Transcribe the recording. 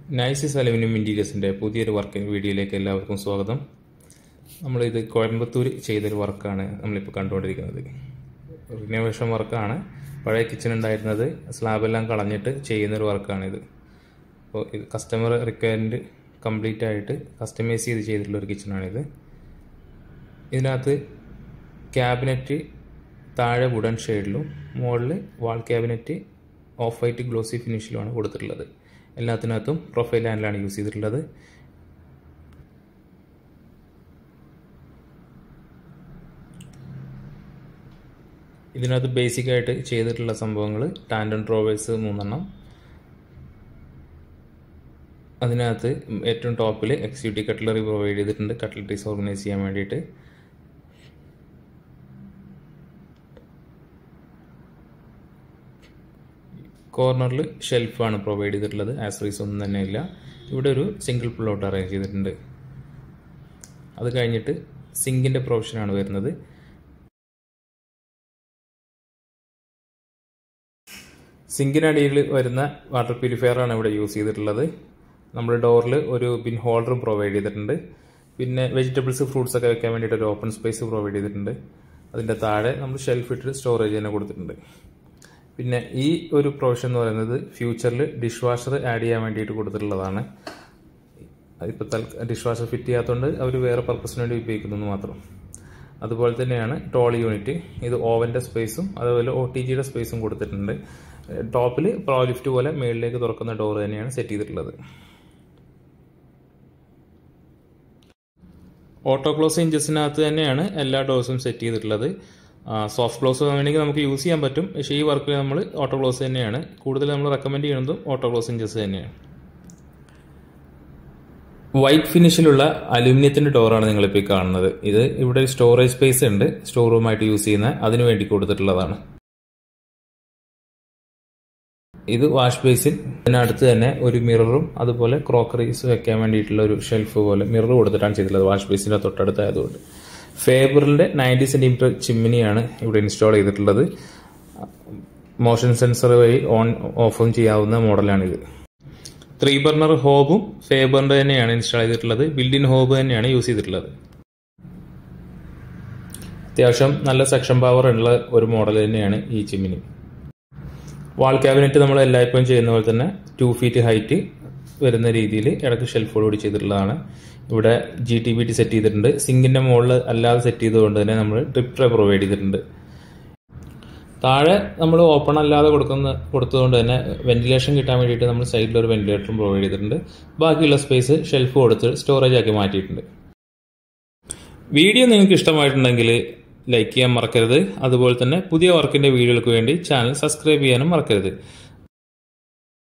നൈസിസ് aluminium ഇൻറ്റീരിയേഴ്സിൻ്റെ പുതിയൊരു working വീഡിയോയിലേക്ക് എല്ലാവർക്കും സ്വാഗതം നമ്മളിത് കോയമ്പത്തൂർ ചെയ്തൊരു വർക്കാണ് നമ്മളിപ്പോൾ കണ്ടുകൊണ്ടിരിക്കുന്നത് റിനോവേഷൻ വർക്കാണ് പഴയ കിച്ചൺ ഉണ്ടായിരുന്നത് സ്ലാബെല്ലാം കളഞ്ഞിട്ട് ചെയ്യുന്നൊരു വർക്കാണിത് അപ്പോൾ ഇത് കസ്റ്റമർ റിക്വയർമെൻറ്റ് കംപ്ലീറ്റ് ആയിട്ട് കസ്റ്റമൈസ് ചെയ്ത് ചെയ്തിട്ടുള്ള ഒരു കിച്ചണാണിത് ഇതിനകത്ത് ക്യാബിനറ്റ് താഴെ വുഡൻ ഷെയ്ഡിലും മുകളിൽ wall cabinet off white glossy ഫിനിഷിലുമാണ് കൊടുത്തിട്ടുള്ളത് എല്ലാത്തിനകത്തും പ്രൊഫൈൽ ഹാൻഡിലാണ് യൂസ് ചെയ്തിട്ടുള്ളത് ഇതിനകത്ത് ബേസിക് ആയിട്ട് ചെയ്തിട്ടുള്ള സംഭവങ്ങൾ ടാൻഡൻ ഡ്രോവേഴ്സ് മൂന്നെണ്ണം അതിനകത്ത് ഏറ്റവും ടോപ്പിൽ എക്സിക്യൂട്ടീവ് കട്ട്ലറി പ്രൊവൈഡ് ചെയ്തിട്ടുണ്ട് കട്ട്ലറീസ് ഓർഗനൈസ് ചെയ്യാൻ വേണ്ടിയിട്ട് കോർണറിൽ ഷെൽഫാണ് പ്രൊവൈഡ് ചെയ്തിട്ടുള്ളത് ആക്സറീസ് ഒന്നും തന്നെ ഇല്ല ഇവിടെ ഒരു സിംഗിൾ പുള്ളൗട്ട് അറേഞ്ച് ചെയ്തിട്ടുണ്ട് അത് കഴിഞ്ഞിട്ട് സിങ്കിൻ്റെ പ്രൊവിഷനാണ് വരുന്നത് സിങ്കിനടിയിൽ വരുന്ന വാട്ടർ പ്യൂരിഫയർ ആണ് ഇവിടെ യൂസ് ചെയ്തിട്ടുള്ളത് നമ്മുടെ ഡോറിൽ ഒരു ബിൻ ഹോൾഡറും പ്രൊവൈഡ് ചെയ്തിട്ടുണ്ട് പിന്നെ വെജിറ്റബിൾസ് ഫ്രൂട്ട്സ് ഒക്കെ വെക്കാൻ വേണ്ടിയിട്ട് ഒരു ഓപ്പൺ സ്പേസ് പ്രൊവൈഡ് ചെയ്തിട്ടുണ്ട് അതിൻ്റെ താഴെ നമ്മൾ ഷെൽഫ് ഇട്ടിട്ട് സ്റ്റോറേജ് തന്നെ കൊടുത്തിട്ടുണ്ട് പിന്നെ ഈ ഒരു പ്രൊവിഷൻ എന്ന് പറയുന്നത് ഫ്യൂച്ചറിൽ ഡിഷ് വാഷർ ആഡ് ചെയ്യാൻ വേണ്ടിയിട്ട് കൊടുത്തിട്ടുള്ളതാണ് ഇപ്പോൾ തൽ ഡിഷ് വാഷർ ഫിറ്റ് ചെയ്യാത്തതുകൊണ്ട് അവർ വേറെ പർപ്പസിന് വേണ്ടി ഉപയോഗിക്കുന്നു മാത്രം അതുപോലെ തന്നെയാണ് ട്രോളി യൂണിറ്റ് ഇത് ഓവൻ്റെ സ്പേസും അതുപോലെ ഒ ടി ജിയുടെ സ്പേസും കൊടുത്തിട്ടുണ്ട് ടോപ്പിൽ പ്രോ ലിഫ്റ്റ് പോലെ മുകളിലേക്ക് തുറക്കുന്ന ഡോർ തന്നെയാണ് സെറ്റ് ചെയ്തിട്ടുള്ളത് ഓട്ടോ ക്ലോസ് ഇഞ്ചസിനകത്ത് തന്നെയാണ് എല്ലാ ഡോർസും സെറ്റ് ചെയ്തിട്ടുള്ളത് സോഫ്റ്റ് ക്ലോസ് വേണമെങ്കിൽ നമുക്ക് യൂസ് ചെയ്യാൻ പറ്റും പക്ഷേ ഈ വർക്കിൽ നമ്മൾ ഓട്ടോ ക്ലോസ് തന്നെയാണ് കൂടുതൽ നമ്മൾ റെക്കമെൻഡ് ചെയ്യുന്നതും ഓട്ടോ ക്ലോസ് ഇഞ്ചസ് തന്നെയാണ് വൈറ്റ് ഫിനിഷിലുള്ള അലുമിനിയത്തിൻ്റെ ഡോറാണ് നിങ്ങളിപ്പോൾ ഈ കാണുന്നത് ഇത് ഇവിടെ സ്റ്റോറേജ് സ്പേസ് ഉണ്ട് സ്റ്റോർ റൂമായിട്ട് യൂസ് ചെയ്യുന്ന അതിനു വേണ്ടി കൊടുത്തിട്ടുള്ളതാണ് ഇത് വാഷ് ബേസിൻ ഇതിനടുത്ത് തന്നെ ഒരു മിററും അതുപോലെ ക്രോക്കറീസ് വെക്കാൻ വേണ്ടിയിട്ടുള്ള ഒരു ഷെൽഫ് പോലെ മിറർ കൊടുത്തിട്ടാണ് ചെയ്തിട്ടുള്ളത് വാഷ് ബേസിൻ്റെ തൊട്ടടുത്തായതുകൊണ്ട് ഫേബറിൻ്റെ നയൻറ്റി സെൻറ്റിമീറ്റർ ചിമ്മിനിയാണ് ഇവിടെ ഇൻസ്റ്റാൾ ചെയ്തിട്ടുള്ളത് മോഷൻ സെൻസർ വഴി ഓൺ ഓഫും ചെയ്യാവുന്ന മോഡലാണിത് ത്രീ ബർണർ ഹോബും ഫേബറിൻ്റെ തന്നെയാണ് ഇൻസ്റ്റാൾ ചെയ്തിട്ടുള്ളത് ബിൽഡിൻ ഹോബ് തന്നെയാണ് യൂസ് ചെയ്തിട്ടുള്ളത് അത്യാവശ്യം നല്ല സെക്ഷൻ പവർ ഉള്ള ഒരു മോഡൽ തന്നെയാണ് ഈ ചിമ്മിനി വാൾ ക്യാബിനറ്റ് നമ്മൾ എല്ലായ്പ്പോഴും ചെയ്യുന്ന പോലെ തന്നെ ടു ഫീറ്റ് ഹൈറ്റ് വരുന്ന രീതിയിൽ ഇടയ്ക്ക് ഷെൽഫോടുകൂടി ചെയ്തിട്ടുള്ളതാണ് ഇവിടെ G T B T set ചെയ്തിട്ടുണ്ട് സിങ്കിൻ്റെ മുകളിൽ അല്ലാതെ സെറ്റ് ചെയ്തുകൊണ്ട് തന്നെ നമ്മൾ ട്രിപ്പ് ട്രേ പ്രൊവൈഡ് ചെയ്തിട്ടുണ്ട് താഴെ നമ്മൾ ഓപ്പൺ അല്ലാതെ കൊടുക്കുന്ന കൊടുത്തതുകൊണ്ട് തന്നെ വെന്റിലേഷൻ കിട്ടാൻ വേണ്ടിയിട്ട് നമ്മൾ സൈഡിൽ ഒരു വെന്റിലേറ്ററും പ്രൊവൈഡ് ചെയ്തിട്ടുണ്ട് ബാക്കിയുള്ള സ്പേസ് ഷെൽഫ് കൊടുത്ത് സ്റ്റോറേജ് ആക്കി മാറ്റിയിട്ടുണ്ട് വീഡിയോ നിങ്ങൾക്ക് ഇഷ്ടമായിട്ടുണ്ടെങ്കിൽ ലൈക്ക് ചെയ്യാൻ മറക്കരുത് അതുപോലെ തന്നെ പുതിയ വർക്കിൻ്റെ വീഡിയോകൾക്ക് വേണ്ടി ചാനൽ സബ്സ്ക്രൈബ് ചെയ്യാനും മറക്കരുത്